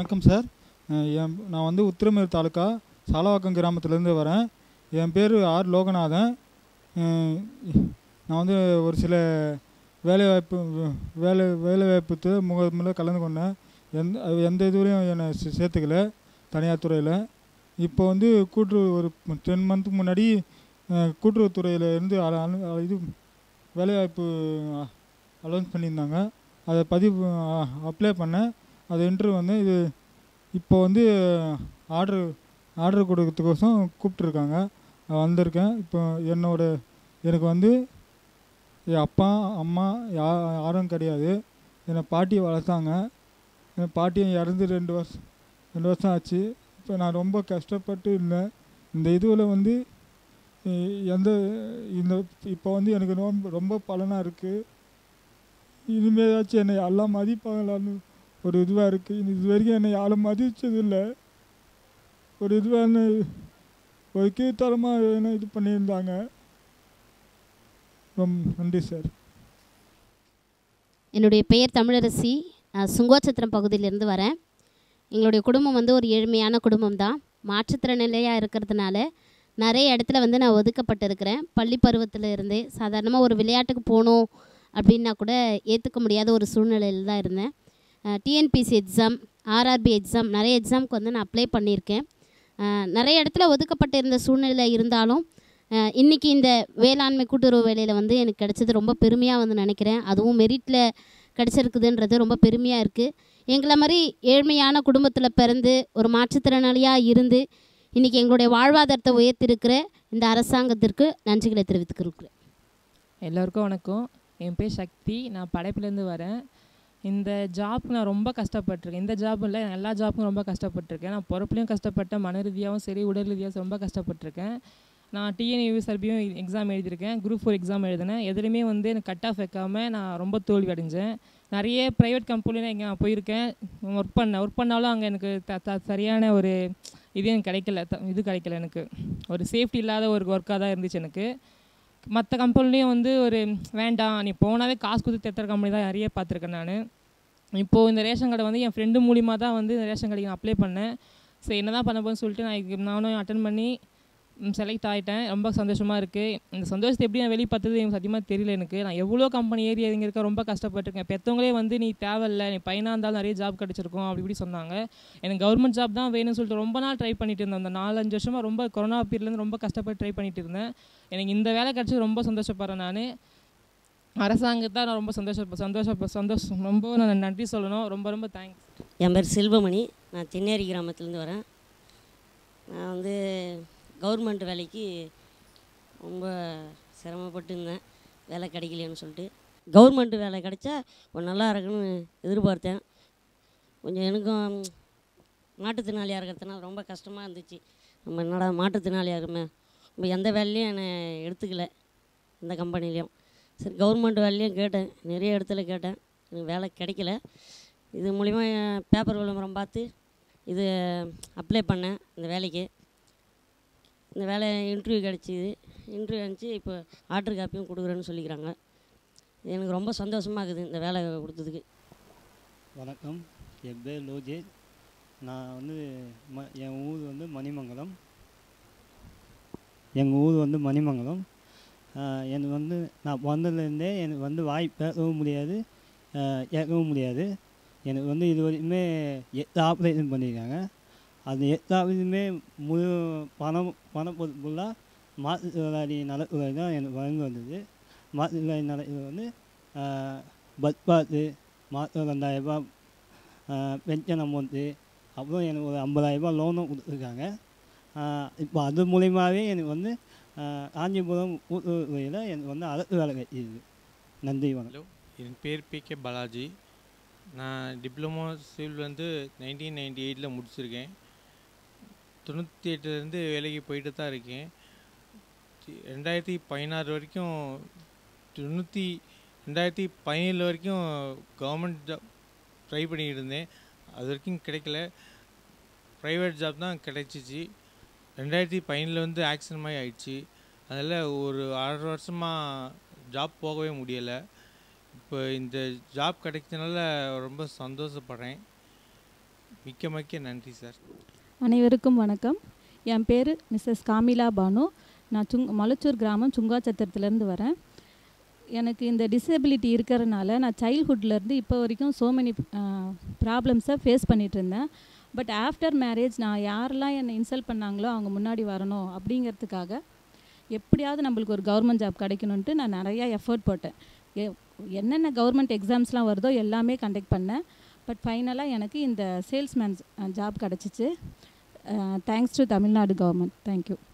வணக்கம் சார் அஹ் என் நான் வந்து உத்திரமேர் தாலுக்கா சாலவாக்கம் கிராமத்துலேருந்து வரேன் என் பேர் ஆர் லோகநாதன் அஹ் நான் வந்து ஒரு சில வேலைவாய்ப்பு வேலை வேலைவாய்ப்பு முகமில் கலந்து கொண்டேன் எந்த அது எந்த இதுலேயும் என்னை சே- சேர்த்துக்கல தனியார் துறையில் இப்போ வந்து கூட்டுறவு ஒரு டென் மந்த்துக்கு முன்னாடி அஹ், கூட்டுறவுத்துறையில் இருந்து அல- அல- இது வேலைவாய்ப்பு அலௌன்ஸ் பண்ணியிருந்தாங்க அதை பதிவு அப்ளை பண்ணேன் அது இன்டர்வியூ வந்து இது இப்போ வந்து ஆர்டர் ஆர்டர் கொடுக்கறதுக்கோசம் கூப்பிட்ருக்காங்க நான் வந்திருக்கேன் இப்போ என்னோட எனக்கு வந்து என் அப்பா அம்மா யா யாரும் கிடையாது என்னை பாட்டி வளர்த்தாங்க என் பாட்டியும் இறந்து ரெண்டு வருஷம் ரெண்டு வருஷம் ஆச்சு இப்போ நான் ரொம்ப கஷ்டப்பட்டு இருந்தேன் இந்த இதுவில் வந்து எ- எந்த இந்த இப்போ வந்து எனக்கு ரொம்ப ரொம்ப பலனாக இருக்குது இனிமேலாச்சும் என்னை எல்லாம் மதிப்பாங்களான்னு ஒரு இதுவாக இருக்குது இது வரைக்கும் என்னை யாரும் மதிச்சதில்லை ஒரு இதுவான ஒரு கீழ்த்தரமாக என்ன இது பண்ணியிருந்தாங்க ரொம்ப நன்றி சார் என்னுடைய பெயர் தமிழரசி நான் சுங்கோச்சத்திரம் பகுதியிலேருந்து வரேன் எங்களுடைய குடும்பம் வந்து ஒரு ஏழ்மையான குடும்பம் தான் மாற்றுத்திறனிலையாக இருக்கிறதுனால நிறைய இடத்துல வந்து நான் ஒதுக்கப்பட்டிருக்கிறேன் பள்ளி பருவத்தில் இருந்தே சாதாரணமாக ஒரு விளையாட்டுக்கு போகணும் அப்படின்னா கூட ஏற்றுக்க முடியாத ஒரு சூழ்நிலையில் தான் இருந்தேன் டிஎன்பிசி எக்ஸாம் ஆர்ஆர்பி எக்ஸாம் நிறைய எக்ஸாமுக்கு வந்து நான் அப்ளை பண்ணியிருக்கேன் அஹ், நிறைய இடத்துல ஒதுக்கப்பட்டிருந்த சூழ்நிலை இருந்தாலும் அஹ், இன்னைக்கு இந்த வேளாண்மை கூட்டுறவு வேலையில் வந்து எனக்கு கிடைச்சது ரொம்ப பெருமையாக வந்து நினைக்கிறேன் அதுவும் மெரிட்டில் கிடச்சிருக்குதுன்றது ரொம்ப பெருமையாக இருக்குது எங்களை மாதிரி ஏழ்மையான குடும்பத்தில் பிறந்து ஒரு மாற்றுத்திறனாளியாக இருந்து இன்றைக்கி எங்களுடைய வாழ்வாதாரத்தை உயர்த்திருக்கிற இந்த அரசாங்கத்திற்கு நன்றிகளை தெரிவித்துக்கிறேன் எல்லோருக்கும் வணக்கம் என் பேர் சக்தி நான் படைப்புலேருந்து வரேன் இந்த ஜாப்க்கு நான் ரொம்ப கஷ்டப்பட்டிருக்கேன் இந்த ஜாப் இல்லை எல்லா ஜாப்புக்கும் ரொம்ப கஷ்டப்பட்டிருக்கேன் நான் பொறுப்புலையும் கஷ்டப்பட்டேன் மன ரீதியாகவும் சரி உடல் ரீதியாகவும் ரொம்ப கஷ்டப்பட்டிருக்கேன் நான் டிஎன்யூ சர்பியும் எக்ஸாம் எழுதியிருக்கேன் குரூப் ஃபோர் எக்ஸாம் எழுதினேன் எதுலேயுமே வந்து எனக்கு கட் ஆஃப் வைக்காமல் நான் ரொம்ப தோல்வி அடைஞ்சேன் நிறைய ப்ரைவேட் கம்பெனியில் இங்கே நான் போயிருக்கேன் ஒர்க் பண்ணேன் ஒர்க் பண்ணாலும் அங்கே எனக்கு த த சரியான ஒரு இது எனக்கு கிடைக்கல த- இது கிடைக்கல எனக்கு ஒரு சேஃப்டி இல்லாத ஒரு ஒர்க்காக தான் இருந்துச்சு எனக்கு மற்ற கம்பெனிலையும் வந்து ஒரு வேண்டாம் நீ போனாவே காசு கொடுத்து தேத்துற கம்பெனி தான் நிறைய பார்த்துருக்கேன் நான் இப்போது இந்த ரேஷன் கடை வந்து என் ஃப்ரெண்டு மூலிமா தான் வந்து இந்த ரேஷன் கடைக்கு நான் அப்ளை பண்ணேன் சரி என்ன தான் பண்ண போகிறேன்னு சொல்லிட்டு நான் இதுக்கு நானும் அட்டன் பண்ணி செலக்ட் ஆகிட்டேன் ரொம்ப சந்தோஷமாக இருக்குது இந்த சந்தோஷத்தை எப்படி நான் வெளிப்படுத்துறது எனக்கு சத்தியமாக தெரியல எனக்கு நான் எவ்வளோ கம்பெனி ஏறி இறங்கி இருக்க ரொம்ப கஷ்டப்பட்டிருக்கேன் பெற்றவங்களே வந்து நீ தேவையில்ல நீ பையனாக இருந்தாலும் நிறைய ஜாப் கிடச்சிருக்கும் அப்படி இப்படி சொன்னாங்க எனக்கு கவர்மெண்ட் ஜாப் தான் வேணும்னு சொல்லிட்டு ரொம்ப நாள் ட்ரை பண்ணிட்டு இருந்தேன் அந்த நாலஞ்சு வருஷமாக ரொம்ப கொரோனா பீரியட்லேருந்து ரொம்ப கஷ்டப்பட்டு ட்ரை பண்ணிட்டு இருந்தேன் எனக்கு இந்த வேலை கிடச்சி ரொம்ப சந்தோஷப்படுறேன் நான் அரசாங்கத்தை நான் ரொம்ப சந்தோஷ சந்தோஷ சந்தோஷம் ரொம்ப நான் நன்றி சொல்லணும் ரொம்ப ரொம்ப தேங்க்ஸ் என் பேர் செல்வமணி நான் தென்னேரி கிராமத்துலேருந்து வரேன் நான் வந்து கவர்மெண்ட் வேலைக்கு ரொம்ப சிரமப்பட்டு இருந்தேன் வேலை கிடைக்கலையேன்னு சொல்லிட்டு கவர்மெண்ட் வேலை கிடைச்சா கொஞ்சம் நல்லா இருக்குன்னு எதிர்பார்த்தேன் கொஞ்சம் எனக்கும் மாற்றுத்திறனாளியாக இருக்கிறதுனால ரொம்ப கஷ்டமாக இருந்துச்சு நம்ம என்னடா மாற்றுத்திறனாளியாக இருக்குமே நம்ம எந்த வேலையும் என்னை எடுத்துக்கல எந்த கம்பெனிலையும் சரி கவர்மெண்ட் வேலையும் கேட்டேன் நிறைய இடத்துல கேட்டேன் எனக்கு வேலை கிடைக்கல இது மூலிமா பேப்பர் விளம்பரம் பார்த்து இது அப்ளை பண்ணேன் இந்த வேலைக்கு இந்த வேலை இன்டர்வியூ கிடச்சிது இன்டர்வியூ அனுப்பிச்சு இப்போ ஆர்டர் காப்பியும் கொடுக்குறேன்னு சொல்லிக்கிறாங்க இது எனக்கு ரொம்ப சந்தோஷமாக இருக்குது இந்த வேலை கொடுத்ததுக்கு வணக்கம் என் பேர் லோஜேஷ் நான் வந்து ம என் ஊர் வந்து மணிமங்கலம் எங்கள் ஊர் வந்து மணிமங்கலம் ஆஹ் எனக்கு வந்து நான் வந்ததுலேருந்தே எனக்கு வந்து வாய் பேசவும் முடியாது ஆஹ் கேட்கவும் முடியாது எனக்கு வந்து இது வரைக்குமே எட்டு ஆப்ரேஷன் பண்ணியிருக்காங்க அது எட்டு ஆப்ரேஷனுமே முழு பணம் பணம் ஃபுல்லாக மாற்றுத்திறனாளி நலத்துறை தான் எனக்கு வழங்கி வந்தது மாற்றுத்திறனாளி நலத்துறை வந்து ஆஹ் பஸ் பாஸு மாதம் ரெண்டாயிரரூபா பென்ஷன் அமௌண்ட்டு அப்புறம் எனக்கு ஒரு ஐம்பதாயிரரூபா லோனும் கொடுத்துருக்காங்க இப்போ அது மூலியமாகவே எனக்கு வந்து ஆஹ் காஞ்சிபுரம் கூட்டுறவுத்துறையில் எனக்கு வந்து அரசு வேலை கிடைச்சிது நன்றி வணக்கம் ஹலோ என் பேர் பி கே பாலாஜி நான் டிப்ளமோ சிவில் வந்து நைன்டீன் நைன்டி எயிட்டில் முடிச்சிருக்கேன் தொண்ணூற்றி எட்டுலேருந்து வேலைக்கு போயிட்டு தான் இருக்கேன் தி- ரெண்டாயிரத்தி பதினாறு வரைக்கும் தொண்ணூற்றி ரெண்டாயிரத்தி பதினேழு வரைக்கும் கவர்மெண்ட் ஜாப் ட்ரை பண்ணிக்கிட்டு இருந்தேன் அது வரைக்கும் கிடைக்கல ப்ரைவேட் ஜாப் தான் கிடைச்சிச்சு ரெண்டாயிரத்தி பதினேழில் வந்து ஆக்சிடென்ட் மாதிரி ஆயிடுச்சு அதில் ஒரு ஆறு வருஷமாக ஜாப் போகவே முடியலை இப்போ இந்த ஜாப் கிடைச்சதுனால ரொம்ப சந்தோஷப்படுறேன் மிக்க மிக்க நன்றி சார் அனைவருக்கும் வணக்கம் என் பேர் மிஸ்ஸஸ் காமிலா பானு நான் சுங் மலச்சூர் கிராமம் சுங்காச்சத்திரத்துலேருந்து வரேன் எனக்கு இந்த டிசபிலிட்டி இருக்கிறனால நான் சைல்ட்ஹுட்லேருந்து இப்போ வரைக்கும் ஸோ மெனி ப்ராப்ளம்ஸை ஃபேஸ் பண்ணிகிட்டு இருந்தேன் பட் ஆஃப்டர் மேரேஜ் நான் யாரெல்லாம் என்னை இன்சல்ட் பண்ணாங்களோ அவங்க முன்னாடி வரணும் அப்படிங்கிறதுக்காக எப்படியாவது நம்மளுக்கு ஒரு கவர்மெண்ட் ஜாப் கிடைக்கணுன்ட்டு நான் நிறையா எஃபர்ட் போட்டேன் எ- என்னென்ன கவர்மெண்ட் எக்ஸாம்ஸ்லாம் வருதோ எல்லாமே கண்டக்ட் பண்ணேன் பட் ஃபைனலாக எனக்கு இந்த சேல்ஸ்மேன் ஜாப் கிடச்சிச்சு thanks to Tamil Nadu government thank you